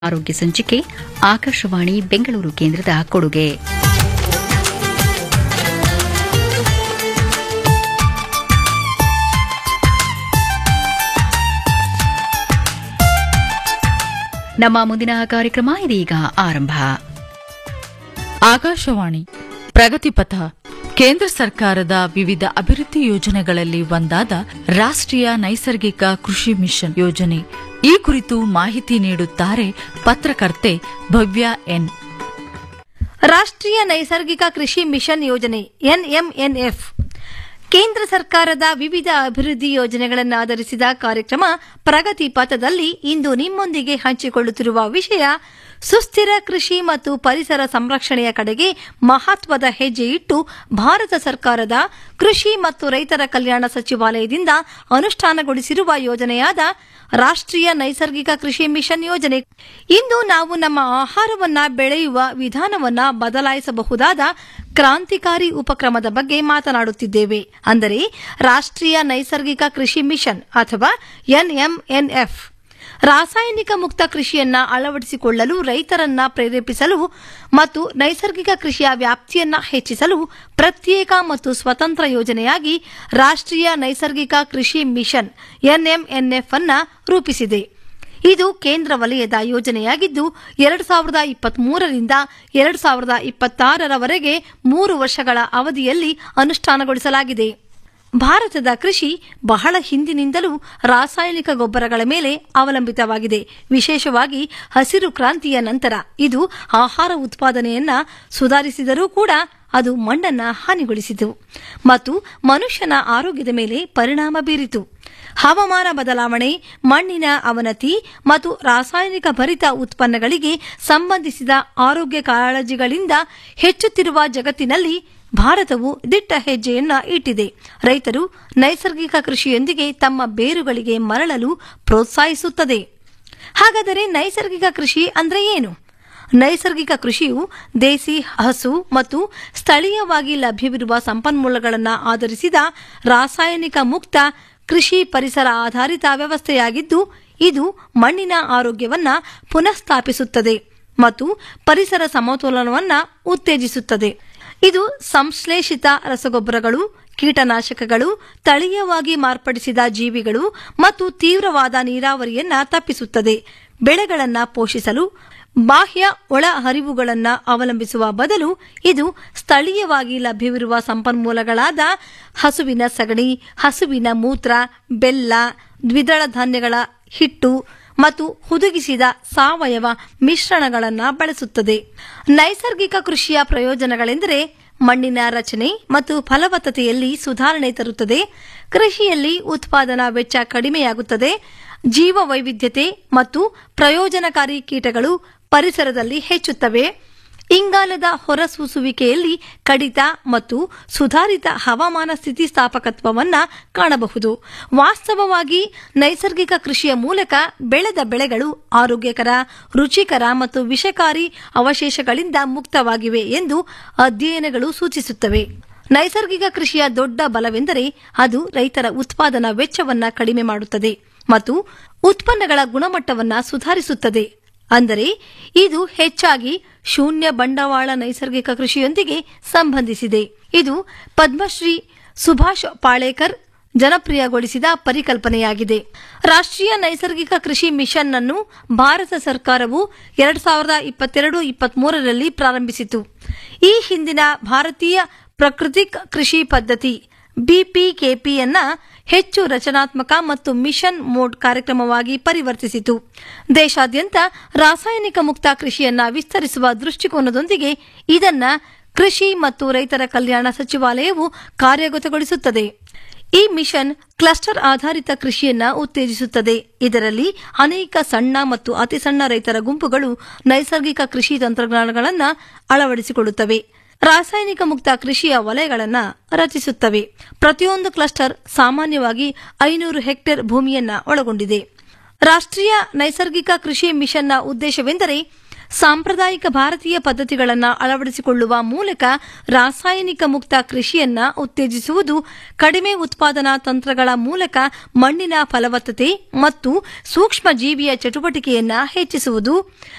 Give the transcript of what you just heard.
ಆರೋಗ್ಯ ಸಂಚಿಕೆ ಆಕಾಶವಾಣಿ ಬೆಂಗಳೂರು ಕೇಂದ್ರದ ಕೊಡುಗೆ ನಮ್ಮ ಮುಂದಿನ ಕಾರ್ಯಕ್ರಮ ಇದೀಗ ಆರಂಭ ಆಕಾಶವಾಣಿ ಪ್ರಗತಿಪಥ ಕೇಂದ್ರ ಸರ್ಕಾರದ ವಿವಿಧ ಅಭಿವೃದ್ಧಿ ಯೋಜನೆಗಳಲ್ಲಿ ಒಂದಾದ ರಾಷ್ಟ್ರೀಯ ನೈಸರ್ಗಿಕ ಕೃಷಿ ಮಿಷನ್ ಯೋಜನೆ ಈ ಕುರಿತು ಮಾಹಿತಿ ನೀಡುತ್ತಾರೆ ಪತ್ರಕರ್ತೆ ಭವ್ಯ ಎನ್ ರಾಷ್ಟ್ರೀಯ ನೈಸರ್ಗಿಕ ಕೃಷಿ ಮಿಷನ್ ಯೋಜನೆ ಎನ್ಎಂಎನ್ಎಫ್ ಕೇಂದ್ರ ಸರ್ಕಾರದ ವಿವಿಧ ಅಭಿವೃದ್ಧಿ ಯೋಜನೆಗಳನ್ನು ಆಧರಿಸಿದ ಕಾರ್ಯಕ್ರಮ ಪ್ರಗತಿ ಪಥದಲ್ಲಿ ಇಂದು ನಿಮ್ಮೊಂದಿಗೆ ಹಂಚಿಕೊಳ್ಳುತ್ತಿರುವ ವಿಷಯ ಸುಸ್ಥಿರ ಕೃಷಿ ಮತ್ತು ಪರಿಸರ ಸಂರಕ್ಷಣೆಯ ಕಡೆಗೆ ಮಹತ್ವದ ಹೆಜ್ಜೆ ಇಟ್ಟು ಭಾರತ ಸರ್ಕಾರದ ಕೃಷಿ ಮತ್ತು ರೈತರ ಕಲ್ಯಾಣ ಸಚಿವಾಲಯದಿಂದ ಅನುಷ್ಠಾನಗೊಳಿಸಿರುವ ಯೋಜನೆಯಾದ ರಾಷ್ಟ್ರೀಯ ನೈಸರ್ಗಿಕ ಕೃಷಿ ಮಿಷನ್ ಯೋಜನೆ ಇಂದು ನಾವು ನಮ್ಮ ಆಹಾರವನ್ನ ಬೆಳೆಯುವ ವಿಧಾನವನ್ನ ಬದಲಾಯಿಸಬಹುದಾದ ಕ್ರಾಂತಿಕಾರಿ ಉಪಕ್ರಮದ ಬಗ್ಗೆ ಮಾತನಾಡುತ್ತಿದ್ದೇವೆ ಅಂದರೆ ರಾಷ್ಟ್ರೀಯ ನೈಸರ್ಗಿಕ ಕೃಷಿ ಮಿಷನ್ ಅಥವಾ ಎನ್ಎಂಎನ್ಎಫ್ ರಾಸಾಯನಿಕ ಮುಕ್ತ ಕೃಷಿಯನ್ನ ಅಳವಡಿಸಿಕೊಳ್ಳಲು ರೈತರನ್ನ ಪ್ರೇರೇಪಿಸಲು ಮತ್ತು ನೈಸರ್ಗಿಕ ಕೃಷಿಯ ವ್ಯಾಪ್ತಿಯನ್ನ ಹೆಚ್ಚಿಸಲು ಪ್ರತ್ಯೇಕ ಮತ್ತು ಸ್ವತಂತ್ರ ಯೋಜನೆಯಾಗಿ ರಾಷ್ಟ್ರೀಯ ನೈಸರ್ಗಿಕ ಕೃಷಿ ಮಿಷನ್ ಎನ್ಎಂಎನ್ಎಫ್ ಅನ್ನ ರೂಪಿಸಿದೆ ಇದು ಕೇಂದ್ರ ವಲಯದ ಯೋಜನೆಯಾಗಿದ್ದು ಎರಡು ಸಾವಿರದ ಇಪ್ಪತ್ಮೂರರಿಂದ ಎರಡು ಸಾವಿರದ ಇಪ್ಪತ್ತಾರರವರೆಗೆ ಮೂರು ವರ್ಷಗಳ ಅವಧಿಯಲ್ಲಿ ಅನುಷ್ಠಾನಗೊಳಿಸಲಾಗಿದೆ ಭಾರತದ ಕೃಷಿ ಬಹಳ ಹಿಂದಿನಿಂದಲೂ ರಾಸಾಯನಿಕ ಗೊಬ್ಬರಗಳ ಮೇಲೆ ಅವಲಂಬಿತವಾಗಿದೆ ವಿಶೇಷವಾಗಿ ಹಸಿರು ಕ್ರಾಂತಿಯ ನಂತರ ಇದು ಆಹಾರ ಉತ್ಪಾದನೆಯನ್ನ ಸುಧಾರಿಸಿದರೂ ಕೂಡ ಅದು ಮಣ್ಣನ್ನ ಹಾನಿಗೊಳಿಸಿತು ಮತ್ತು ಮನುಷ್ಯನ ಆರೋಗ್ಯದ ಮೇಲೆ ಪರಿಣಾಮ ಬೀರಿತು ಹವಾಮಾನ ಬದಲಾವಣೆ ಮಣ್ಣಿನ ಅವನತಿ ಮತ್ತು ರಾಸಾಯನಿಕ ಭರಿತ ಉತ್ಪನ್ನಗಳಿಗೆ ಸಂಬಂಧಿಸಿದ ಆರೋಗ್ಯ ಕಾಳಜಿಗಳಿಂದ ಹೆಚ್ಚುತ್ತಿರುವ ಜಗತ್ತಿನಲ್ಲಿ ಭಾರತವು ದಿಟ್ಟ ಹೆಜ್ಜೆಯನ್ನ ಇಟ್ಟಿದೆ ರೈತರು ನೈಸರ್ಗಿಕ ಕೃಷಿಯೊಂದಿಗೆ ತಮ್ಮ ಬೇರುಗಳಿಗೆ ಮರಳಲು ಪ್ರೋತ್ಸಾಹಿಸುತ್ತದೆ ಹಾಗಾದರೆ ನೈಸರ್ಗಿಕ ಕೃಷಿ ಅಂದ್ರೆ ಏನು ನೈಸರ್ಗಿಕ ಕೃಷಿಯು ದೇಸಿ ಹಸು ಮತ್ತು ಸ್ಥಳೀಯವಾಗಿ ಲಭ್ಯವಿರುವ ಸಂಪನ್ಮೂಲಗಳನ್ನು ಆಧರಿಸಿದ ರಾಸಾಯನಿಕ ಮುಕ್ತ ಕೃಷಿ ಪರಿಸರ ಆಧಾರಿತ ವ್ಯವಸ್ಥೆಯಾಗಿದ್ದು ಇದು ಮಣ್ಣಿನ ಆರೋಗ್ಯವನ್ನ ಪುನಃಸ್ಥಾಪಿಸುತ್ತದೆ ಮತ್ತು ಪರಿಸರ ಸಮತೋಲನವನ್ನ ಉತ್ತೇಜಿಸುತ್ತದೆ ಇದು ಸಂಶ್ಲೇಷಿತ ರಸಗೊಬ್ಬರಗಳು ಕೀಟನಾಶಕಗಳು ತಳೀಯವಾಗಿ ಮಾರ್ಪಡಿಸಿದ ಜೀವಿಗಳು ಮತ್ತು ತೀವ್ರವಾದ ನೀರಾವರಿಯನ್ನ ತಪ್ಪಿಸುತ್ತದೆ ಬೆಳೆಗಳನ್ನ ಪೋಷಿಸಲು ಬಾಹ್ಯ ಒಳ ಹರಿವುಗಳನ್ನ ಅವಲಂಬಿಸುವ ಬದಲು ಇದು ಸ್ಥಳೀಯವಾಗಿ ಲಭ್ಯವಿರುವ ಸಂಪನ್ಮೂಲಗಳಾದ ಹಸುವಿನ ಸಗಣಿ ಹಸುವಿನ ಮೂತ್ರ ಬೆಲ್ಲ ದ್ವಿದಳ ಧಾನ್ಯಗಳ ಹಿಟ್ಟು ಮತ್ತು ಹುದುಗಿಸಿದ ಸಾವಯವ ಮಿಶ್ರಣಗಳನ್ನು ಬಳಸುತ್ತದೆ ನೈಸರ್ಗಿಕ ಕೃಷಿಯ ಪ್ರಯೋಜನಗಳೆಂದರೆ ಮಣ್ಣಿನ ರಚನೆ ಮತ್ತು ಫಲವತ್ತತೆಯಲ್ಲಿ ಸುಧಾರಣೆ ತರುತ್ತದೆ ಕೃಷಿಯಲ್ಲಿ ಉತ್ಪಾದನಾ ವೆಚ್ಚ ಕಡಿಮೆಯಾಗುತ್ತದೆ ಜೀವ ವೈವಿಧ್ಯತೆ ಮತ್ತು ಪ್ರಯೋಜನಕಾರಿ ಕೀಟಗಳು ಪರಿಸರದಲ್ಲಿ ಹೆಚ್ಚುತ್ತವೆ ಇಂಗಾಲದ ಹೊರಸೂಸುವಿಕೆಯಲ್ಲಿ ಕಡಿತ ಮತ್ತು ಸುಧಾರಿತ ಹವಾಮಾನ ಸ್ಥಿತಿಸ್ಥಾಪಕತ್ವವನ್ನ ಕಾಣಬಹುದು ವಾಸ್ತವವಾಗಿ ನೈಸರ್ಗಿಕ ಕೃಷಿಯ ಮೂಲಕ ಬೆಳೆದ ಬೆಳೆಗಳು ಆರೋಗ್ಯಕರ ರುಚಿಕರ ಮತ್ತು ವಿಷಕಾರಿ ಅವಶೇಷಗಳಿಂದ ಮುಕ್ತವಾಗಿವೆ ಎಂದು ಅಧ್ಯಯನಗಳು ಸೂಚಿಸುತ್ತವೆ ನೈಸರ್ಗಿಕ ಕೃಷಿಯ ದೊಡ್ಡ ಬಲವೆಂದರೆ ಅದು ರೈತರ ಉತ್ಪಾದನಾ ವೆಚ್ಚವನ್ನ ಕಡಿಮೆ ಮಾಡುತ್ತದೆ ಮತ್ತು ಉತ್ಪನ್ನಗಳ ಗುಣಮಟ್ಟವನ್ನ ಸುಧಾರಿಸುತ್ತದೆ ಅಂದರೆ ಇದು ಹೆಚ್ಚಾಗಿ ಶೂನ್ಯ ಬಂಡವಾಳ ನೈಸರ್ಗಿಕ ಕೃಷಿಯೊಂದಿಗೆ ಸಂಬಂಧಿಸಿದೆ ಇದು ಪದ್ಮಶ್ರೀ ಸುಭಾಷ್ ಪಾಳೇಕರ್ ಜನಪ್ರಿಯಗೊಳಿಸಿದ ಪರಿಕಲ್ಪನೆಯಾಗಿದೆ ರಾಷ್ಟ್ರೀಯ ನೈಸರ್ಗಿಕ ಕೃಷಿ ಮಿಷನ್ ಅನ್ನು ಭಾರತ ಸರ್ಕಾರವು ಎರಡ್ ಸಾವಿರದ ಇಪ್ಪತ್ತೆರಡು ಇಪ್ಪತ್ಮೂರರಲ್ಲಿ ಪ್ರಾರಂಭಿಸಿತು ಈ ಹಿಂದಿನ ಭಾರತೀಯ ಪ್ರಕೃತಿಕ್ ಕೃಷಿ ಪದ್ಧತಿ ಬಿಪಿಕೆಪಿಯನ್ನ ಹೆಚ್ಚು ರಚನಾತ್ಮಕ ಮತ್ತು ಮಿಷನ್ ಮೋಡ್ ಕಾರ್ಯಕ್ರಮವಾಗಿ ಪರಿವರ್ತಿಸಿತು ದೇಶಾದ್ಯಂತ ರಾಸಾಯನಿಕ ಮುಕ್ತ ಕೃಷಿಯನ್ನ ವಿಸ್ತರಿಸುವ ದೃಷ್ಟಿಕೋನದೊಂದಿಗೆ ಇದನ್ನ ಕೃಷಿ ಮತ್ತು ರೈತರ ಕಲ್ಯಾಣ ಸಚಿವಾಲಯವು ಕಾರ್ಯಗತಗೊಳಿಸುತ್ತದೆ ಈ ಮಿಷನ್ ಕ್ಲಸ್ಟರ್ ಆಧಾರಿತ ಕೃಷಿಯನ್ನ ಉತ್ತೇಜಿಸುತ್ತದೆ ಇದರಲ್ಲಿ ಅನೇಕ ಸಣ್ಣ ಮತ್ತು ಅತಿಸಣ್ಣ ರೈತರ ಗುಂಪುಗಳು ನೈಸರ್ಗಿಕ ಕೃಷಿ ತಂತ್ರಜ್ಞಾನಗಳನ್ನು ಅಳವಡಿಸಿಕೊಳ್ಳುತ್ತವೆ ರಾಸಾಯನಿಕ ಮುಕ್ತ ಕೃಷಿಯ ವಲಯಗಳನ್ನು ರಚಿಸುತ್ತವೆ ಪ್ರತಿಯೊಂದು ಕ್ಲಸ್ಟರ್ ಸಾಮಾನ್ಯವಾಗಿ ಐನೂರು ಹೆಕ್ಟೇರ್ ಭೂಮಿಯನ್ನ ಒಳಗೊಂಡಿದೆ ರಾಷ್ಟ್ರೀಯ ನೈಸರ್ಗಿಕ ಕೃಷಿ ಮಿಷನ್ನ ಉದ್ದೇಶವೆಂದರೆ ಸಾಂಪ್ರದಾಯಿಕ ಭಾರತೀಯ ಪದ್ಧತಿಗಳನ್ನು ಅಳವಡಿಸಿಕೊಳ್ಳುವ ಮೂಲಕ ರಾಸಾಯನಿಕ ಮುಕ್ತ ಕೃಷಿಯನ್ನ ಉತ್ತೇಜಿಸುವುದು ಕಡಿಮೆ ಉತ್ಪಾದನಾ ತಂತ್ರಗಳ ಮೂಲಕ ಮಣ್ಣಿನ ಫಲವತ್ತತೆ ಮತ್ತು ಸೂಕ್ಷ್ಮ ಜೀವಿಯ ಚಟುವಟಿಕೆಯನ್ನ ಹೆಚ್ಚಿಸುವುದು